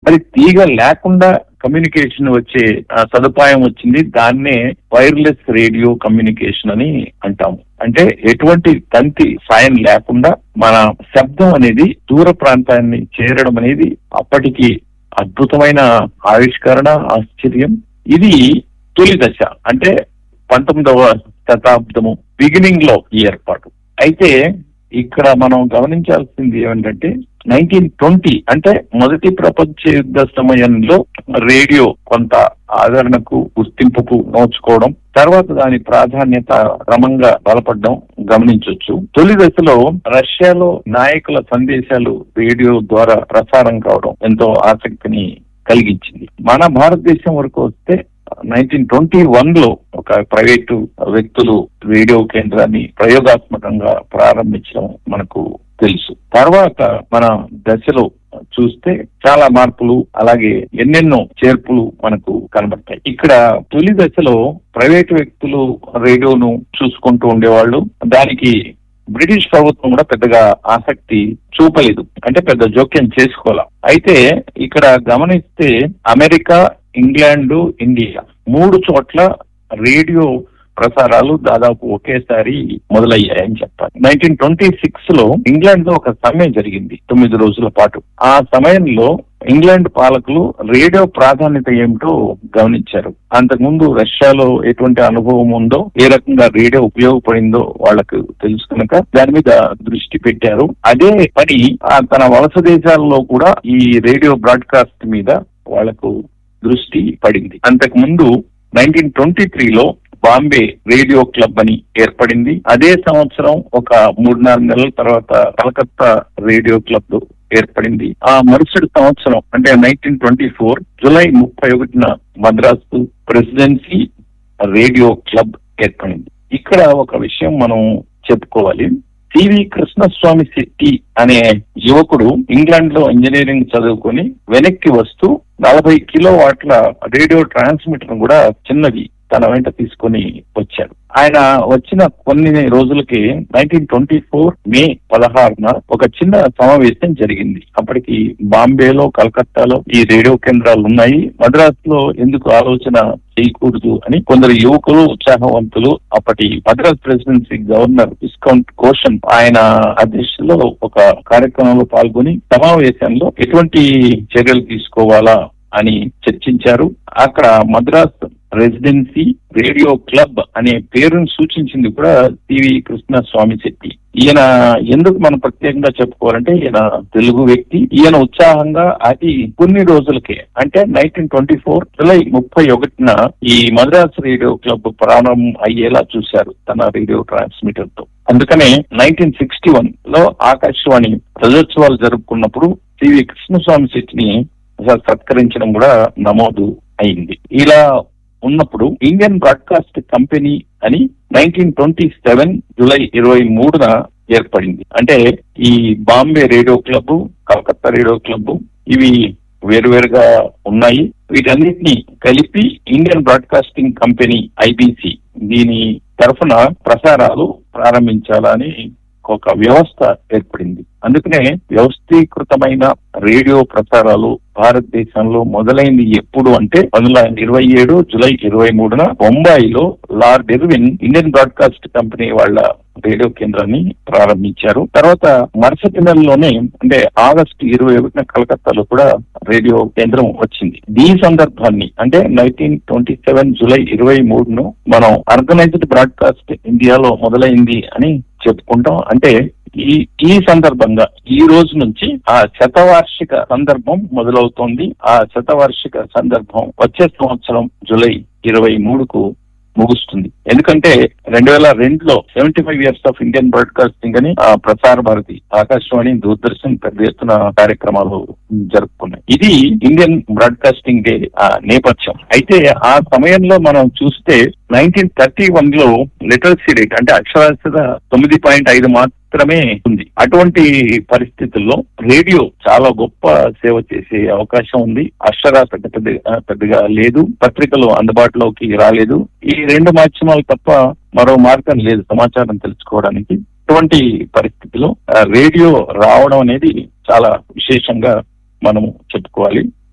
మరి తీగ లేకుండా కమ్యూనికేషన్ వచ్చే ఆ, సదుపాయం వచ్చింది దాన్నే వైర్లెస్ రేడియో కమ్యూనికేషన్ అని అంటాము అంటే ఎటువంటి తంతి సాయం లేకుండా మన శబ్దం అనేది దూర ప్రాంతాన్ని చేరడం అనేది అప్పటికి అద్భుతమైన ఆవిష్కరణ ఆశ్చర్యం ఇది తొలి దశ అంటే పంతొమ్మిదవ శతాబ్దము బిగినింగ్ లో ఈ ఏర్పాటు అయితే ఇక్కడ మనం గమనించాల్సింది ఏమిటంటే నైన్టీన్ ట్వంటీ అంటే మొదటి ప్రపంచ యుద్ధ సమయంలో రేడియో కొంత ఆదరణకు గుర్తింపుకు నోచుకోవడం తర్వాత దాని ప్రాధాన్యత క్రమంగా బలపడడం గమనించవచ్చు తొలి దశలో రష్యాలో నాయకుల సందేశాలు రేడియో ద్వారా ప్రసారం కావడం ఎంతో ఆసక్తిని కలిగించింది మన భారతదేశం వరకు వస్తే నైన్టీన్ ట్వంటీ వన్ లో ఒక ప్రైవేటు వ్యక్తులు రేడియో కేంద్రాన్ని ప్రయోగాత్మకంగా ప్రారంభించడం మనకు తెలుసు తర్వాత మన దశలో చూస్తే చాలా మార్పులు అలాగే ఎన్నెన్నో చేర్పులు మనకు కనబడతాయి ఇక్కడ తొలి దశలో ప్రైవేటు వ్యక్తులు రేడియోను చూసుకుంటూ ఉండేవాళ్ళు దానికి బ్రిటిష్ ప్రభుత్వం కూడా పెద్దగా ఆసక్తి చూపలేదు అంటే పెద్ద జోక్యం చేసుకోవాల అయితే ఇక్కడ గమనిస్తే అమెరికా ఇంగ్లాండ్ ఇండియా మూడు చోట్ల రేడియో ప్రసారాలు దాదాపు ఒకేసారి మొదలయ్యాయని చెప్పాలి నైన్టీన్ ట్వంటీ సిక్స్ లో ఇంగ్లాండ్ లో ఒక సమ్మె జరిగింది తొమ్మిది రోజుల పాటు ఆ సమయంలో ఇంగ్లాండ్ పాలకులు రేడియో ప్రాధాన్యత ఏమిటో గమనించారు అంతకుముందు రష్యాలో ఎటువంటి అనుభవం ఉందో ఏ రకంగా రేడియో ఉపయోగపడిందో వాళ్ళకు తెలుసు కనుక దాని మీద దృష్టి పెట్టారు అదే పని ఆ తన వలస దేశాల్లో కూడా ఈ రేడియో బ్రాడ్కాస్ట్ మీద వాళ్లకు దృష్టి పడింది అంతకు ముందు నైన్టీన్ ట్వంటీ త్రీలో బాంబే రేడియో క్లబ్ అని ఏర్పడింది అదే సంవత్సరం ఒక మూడు నాలుగు నెలల తర్వాత కలకత్తా రేడియో క్లబ్ ఏర్పడింది ఆ మరుసటి సంవత్సరం అంటే నైన్టీన్ ట్వంటీ ఫోర్ జులై ముప్పై ఒకటిన మద్రాసు ప్రెసిడెన్సీ రేడియో క్లబ్ ఏర్పడింది ఇక్కడ ఒక విషయం మనం చెప్పుకోవాలి సివి కృష్ణస్వామి శెట్టి అనే యువకుడు ఇంగ్లాండ్ లో ఇంజనీరింగ్ చదువుకొని వెనక్కి వస్తూ నలభై కిలో వాట్ల రేడియో ట్రాన్స్మిటర్ కూడా చిన్నది తన వెంట తీసుకొని వచ్చాడు ఆయన వచ్చిన కొన్ని రోజులకి నైన్టీన్ ట్వంటీ ఫోర్ మే పదహారున ఒక చిన్న సమావేశం జరిగింది అప్పటికి బాంబేలో కలకత్తాలో ఈ రేడియో కేంద్రాలు ఉన్నాయి మద్రాస్ లో ఎందుకు ఆలోచన చేయకూడదు అని కొందరు యువకులు ఉత్సాహవంతులు అప్పటి Madras presidency governor Viscount Goschen ఆయన అధ్యక్షతలో ఒక కార్యక్రమంలో పాల్గొని సమావేశంలో ఎటువంటి చర్యలు తీసుకోవాలా అని చర్చించారు అక్కడ మద్రాస్ రెసిడెన్సీ రేడియో క్లబ్ అనే పేరును సూచించింది కూడా సివి కృష్ణస్వామి శెట్టి ఈయన ఎందుకు మనం ప్రత్యేకంగా చెప్పుకోవాలంటే ఈయన తెలుగు వ్యక్తి ఈయన ఉత్సాహంగా అది కొన్ని రోజులకే అంటే నైన్టీన్ ట్వంటీ ఫోర్ జులై ముప్పై ఒకటిన ఈ మద్రాస్ రేడియో క్లబ్ ప్రారంభం అయ్యేలా చూశారు తన రేడియో ట్రాన్స్మిటర్ తో అందుకనే నైన్టీన్ సిక్స్టీ వన్ లో ఆకాశవాణి రజోత్సవాలు జరుపుకున్నప్పుడు సివి కృష్ణస్వామి శెట్టిని సత్కరించడం కూడా నమోదు అయింది ఇలా ఉన్నప్పుడు ఇండియన్ బ్రాడ్కాస్ట్ కంపెనీ అని నైన్టీన్ ట్వంటీ సెవెన్ జూలై ఇరవై మూడున ఏర్పడింది అంటే ఈ Bombay radio club Calcutta radio club ఇవి వేరువేరుగా ఉన్నాయి వీటన్నిటిని కలిపి ఇండియన్ బ్రాడ్కాస్టింగ్ కంపెనీ ఐబీసీ దీని తరఫున ప్రసారాలు ప్రారంభించాలని ఒక వ్యవస్థ ఏర్పడింది అందుకనే వ్యవస్థీకృతమైన రేడియో ప్రసారాలు భారతదేశంలో మొదలైంది ఎప్పుడు అంటే పంతొమ్మిది ఇరవై ఏడు జులై ఇరవై మూడున బొంబాయిలో lord Irwin Indian broadcast company వాళ్ళ రేడియో కేంద్రాన్ని ప్రారంభించారు తర్వాత మరుసటి నెలలోనే అంటే ఆగస్టు ఇరవై ఒకటిన కలకత్తాలో కూడా రేడియో కేంద్రం వచ్చింది ఈ సందర్భాన్ని అంటే నైన్టీన్ ట్వంటీ సెవెన్ జులై ఇరవై మూడును మనం ఆర్గనైజ్డ్ బ్రాడ్కాస్ట్ ఇండియాలో మొదలైంది అని చెప్పుకుంటాం అంటే ఈ ఈ సందర్భంగా ఈ రోజు నుంచి ఆ శతవార్షిక సందర్భం మొదలవుతోంది ఆ శతవార్షిక సందర్భం వచ్చే సంవత్సరం జూలై ఇరవై మూడుకు ముగుస్తుంది ఎందుకంటే రెండు వేల రెండులో seventy five years of Indian broadcasting అని ఆ ప్రసార భారతి ఆకాశవాణి దూరదర్శన్ పెద్ద ఎత్తున కార్యక్రమాలు జరుపుకున్నాయి ఇది ఇండియన్ బ్రాడ్కాస్టింగ్ డే ఆ నేపథ్యం అయితే ఆ సమయంలో మనం చూస్తే నైన్టీన్ థర్టీ వన్ లో లిటరసీ రేట్ అంటే అక్షరాస్యత తొమ్మిది పాయింట్ ఐదు మాత్రమే ఉంది అటువంటి పరిస్థితుల్లో రేడియో చాలా గొప్ప సేవ చేసే అవకాశం ఉంది అక్షరాస్యత పెద్ద పెద్దగా లేదు పత్రికలు అందుబాటులోకి రాలేదు ఈ రెండు మాధ్యమాలు తప్ప మరో మార్గం లేదు సమాచారం తెలుసుకోవడానికి ఇటువంటి పరిస్థితిలో రేడియో రావడం అనేది చాలా విశేషంగా మనము చెప్పుకోవాలి